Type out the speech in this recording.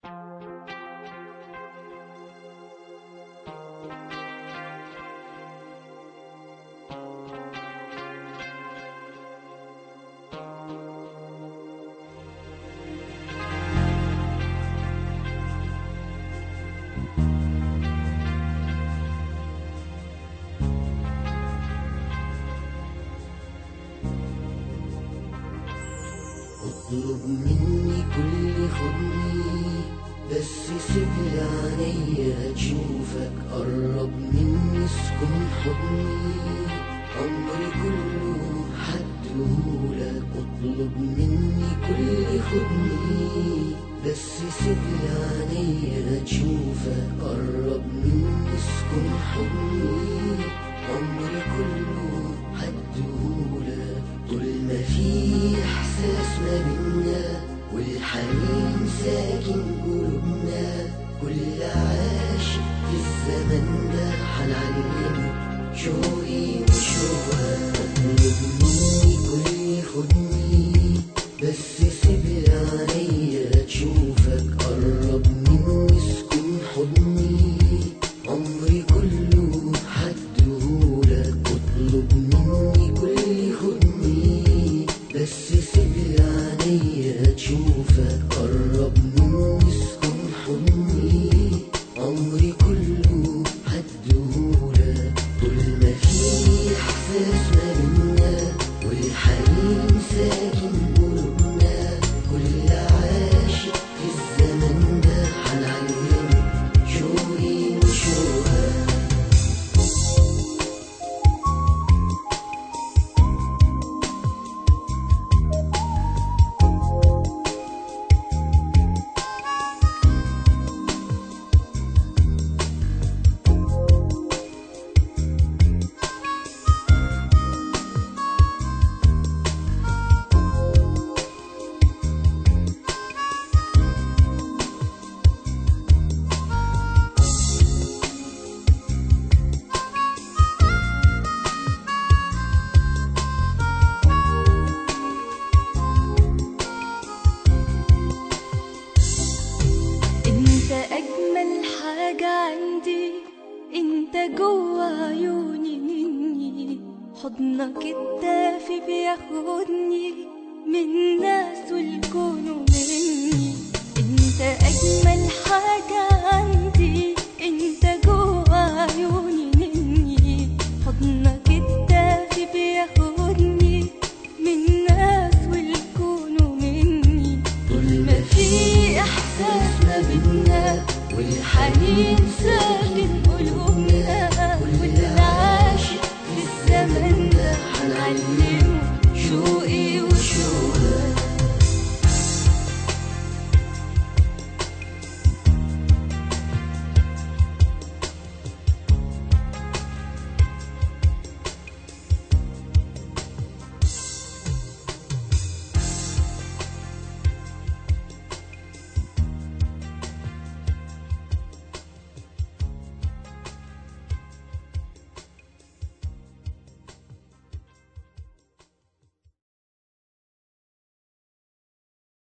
اطلب مني كل خدني بس سيبلي عينيا تشوفك قرب مني اسكن حضني عمري كله حدهولك اطلب مني كل خدني بس سيبلي عينيا تشوفك قرب مني اسكن حضني عمري كله حدهولك طول ما في احساس ما بينا والحنين ساكن قلوبنا كل عاشق في الزمن ده حنعلمه شوقي وشوقها اطلب مني كل خدني بس سيب عليا تشوفك قرب مني اسكن حضني عمري كله حدهولك اطلب مني كل خدني بس سيب عليا تشوفك قرب مني اسكن حضني عمري كله حدهولك طول ما في احساس ما بينا والحنين ساكن قلوبنا كل عاشق في الزمن ده حنعلمه شوقي وشوقها انت اجمل حاجة عندي انت جوا عيوني مني حضنك الدافي بياخدني من ناس والكون ومني انت اجمل حاجة عندي انت جوا عيوني مني حضنك الدافي بياخدني من ناس والكون ومني طول ما في احساس ما بينا والحنين